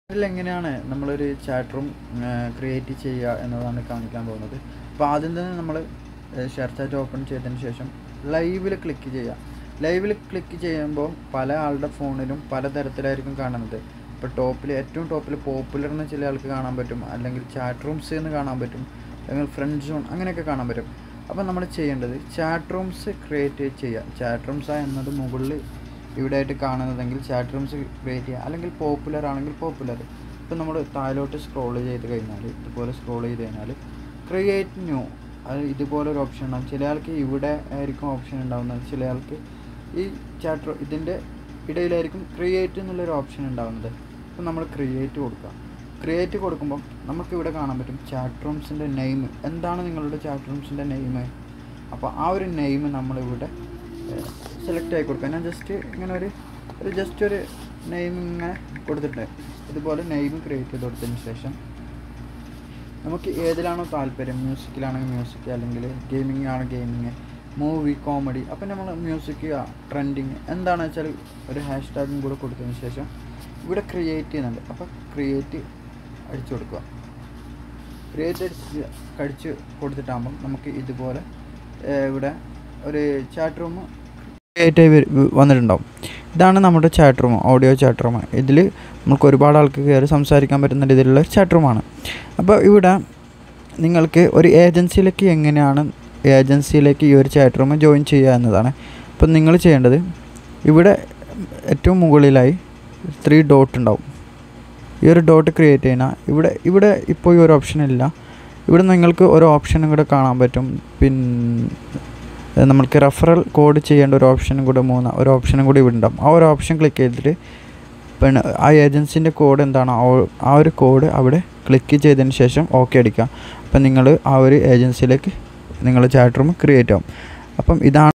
ഇതിൽ എങ്ങനെയാണ് നമ്മളൊരു ചാറ്റ് റൂം ക്രിയേറ്റ് ചെയ്യുക എന്നതാണ് കാണിക്കാൻ പോകുന്നത് അപ്പോൾ ആദ്യം തന്നെ നമ്മൾ ഷെയർ ചാറ്റ് ഓപ്പൺ ചെയ്തതിന് ശേഷം ലൈവിൽ ക്ലിക്ക് ചെയ്യുക ലൈവിൽ ക്ലിക്ക് ചെയ്യുമ്പോൾ പല ആളുടെ ഫോണിലും പല തരത്തിലായിരിക്കും കാണുന്നത് ഇപ്പോൾ ടോപ്പിൽ ഏറ്റവും ടോപ്പിൽ പോപ്പുലർ എന്ന് ചില ആൾക്ക് കാണാൻ പറ്റും അല്ലെങ്കിൽ ചാറ്റ് റൂംസ് എന്ന് കാണാൻ പറ്റും അല്ലെങ്കിൽ ഫ്രണ്ട് സോൺ അങ്ങനെയൊക്കെ കാണാൻ പറ്റും അപ്പോൾ നമ്മൾ ചെയ്യേണ്ടത് ചാറ്റ് റൂംസ് ക്രിയേറ്റ് ചെയ്യുക ചാറ്റ് റൂംസ് എന്നത് മുകളിൽ ഇവിടെ ആയിട്ട് കാണുന്നതെങ്കിൽ ചാറ്റ് റൂംസ് ക്രിയേറ്റ് ചെയ്യുക അല്ലെങ്കിൽ പോപ്പുലർ ആണെങ്കിൽ പോപ്പുലർ ഇപ്പോൾ നമ്മൾ താഴോട്ട് സ്ക്രോൾ ചെയ്ത് കഴിഞ്ഞാൽ ഇതുപോലെ സ്ക്രോൾ ചെയ്ത് കഴിഞ്ഞാൽ ക്രിയേറ്റ് ന്യൂ അത് ഇതുപോലെ ഒരു ഓപ്ഷൻ ഉണ്ടാകും ചില ആൾക്ക് ഇവിടെ ആയിരിക്കും ഓപ്ഷൻ ഉണ്ടാകുന്നത് ചില ആൾക്ക് ഈ ചാറ്റ് ഇതിൻ്റെ ഇടയിലായിരിക്കും ക്രിയേറ്റ് എന്നുള്ളൊരു ഓപ്ഷൻ ഉണ്ടാകുന്നത് അപ്പോൾ നമ്മൾ ക്രിയേറ്റ് കൊടുക്കുക ക്രിയേറ്റ് കൊടുക്കുമ്പം നമുക്ക് ഇവിടെ കാണാൻ പറ്റും ചാറ്റ് റൂംസിൻ്റെ നെയിം എന്താണ് നിങ്ങളുടെ ചാറ്റ് റൂംസിൻ്റെ നെയിം അപ്പോൾ ആ ഒരു നെയിം നമ്മളിവിടെ സെലക്ട് ആയി കൊടുക്കുക ഞാൻ ജസ്റ്റ് ഇങ്ങനെ ഒരു ഒരു ജസ്റ്റ് ഒരു നെയിം ഇങ്ങനെ കൊടുത്തിട്ട് ഇതുപോലെ നെയിം ക്രിയേറ്റ് ചെയ്ത് കൊടുത്തതിന് ശേഷം നമുക്ക് ഏതിലാണോ താല്പര്യം മ്യൂസിക്കിലാണെങ്കിൽ മ്യൂസിക് അല്ലെങ്കിൽ ഗെയിമിംഗ് ആണ് ഗെയിമിങ് മൂവി കോമഡി അപ്പം നമ്മൾ മ്യൂസിക് ട്രെൻഡിങ് എന്താണെന്ന് വെച്ചാൽ ഒരു ഹാഷ് ടാഗും കൂടെ കൊടുത്തതിന് ശേഷം ഇവിടെ ക്രിയേറ്റ് ചെയ്യുന്നുണ്ട് അപ്പോൾ ക്രിയേറ്റ് അടിച്ചു കൊടുക്കുക ക്രിയേറ്റ് അടിച്ച് കടിച്ച് കൊടുത്തിട്ടാകുമ്പം നമുക്ക് ഇതുപോലെ ഇവിടെ ഒരു ചാറ്റ് റൂം ക്രിയേറ്റ് ആയി വന്നിട്ടുണ്ടാവും ഇതാണ് നമ്മുടെ chat room audio chat room ഇതിൽ നമുക്ക് ഒരുപാട് ആൾക്ക് കയറി സംസാരിക്കാൻ പറ്റുന്ന രീതിയിലുള്ള ചാറ്റ് റൂമാണ് അപ്പോൾ ഇവിടെ നിങ്ങൾക്ക് ഒരു ഏജൻസിയിലേക്ക് എങ്ങനെയാണ് ഏജൻസിയിലേക്ക് ഈ ഒരു ചാറ്റ് റൂം ജോയിൻ ചെയ്യുക എന്നതാണ് അപ്പോൾ നിങ്ങൾ ചെയ്യേണ്ടത് ഇവിടെ ഏറ്റവും മുകളിലായി ത്രീ ഡോട്ട് ഉണ്ടാവും ഈ ഒരു ഡോട്ട് ക്രിയേറ്റ് ചെയ്യുന്ന ഇവിടെ ഇവിടെ ഇപ്പോൾ ഈ ഒരു ഓപ്ഷൻ ഇല്ല ഇവിടെ നിങ്ങൾക്ക് ഒരു ഓപ്ഷനും കൂടെ കാണാൻ പറ്റും പിന്നെ നമ്മൾക്ക് റെഫറൽ കോഡ് ചെയ്യേണ്ട ഒരു ഓപ്ഷനും കൂടെ മൂന്ന് ഒരു ഓപ്ഷനും കൂടി ഇവിടെ ഉണ്ടാവും ആ ഒരു ഓപ്ഷൻ ക്ലിക്ക് ചെയ്തിട്ട് പിന്നെ ആ ഏജൻസിൻ്റെ കോഡ് എന്താണോ ആ ഒരു കോഡ് അവിടെ ക്ലിക്ക് ചെയ്തതിന് ശേഷം ഓക്കെ അടിക്കുക അപ്പം നിങ്ങൾ ആ ഒരു ഏജൻസിയിലേക്ക് നിങ്ങൾ ചാറ്റ് റൂം ക്രിയേറ്റ് ആവും അപ്പം ഇതാണ്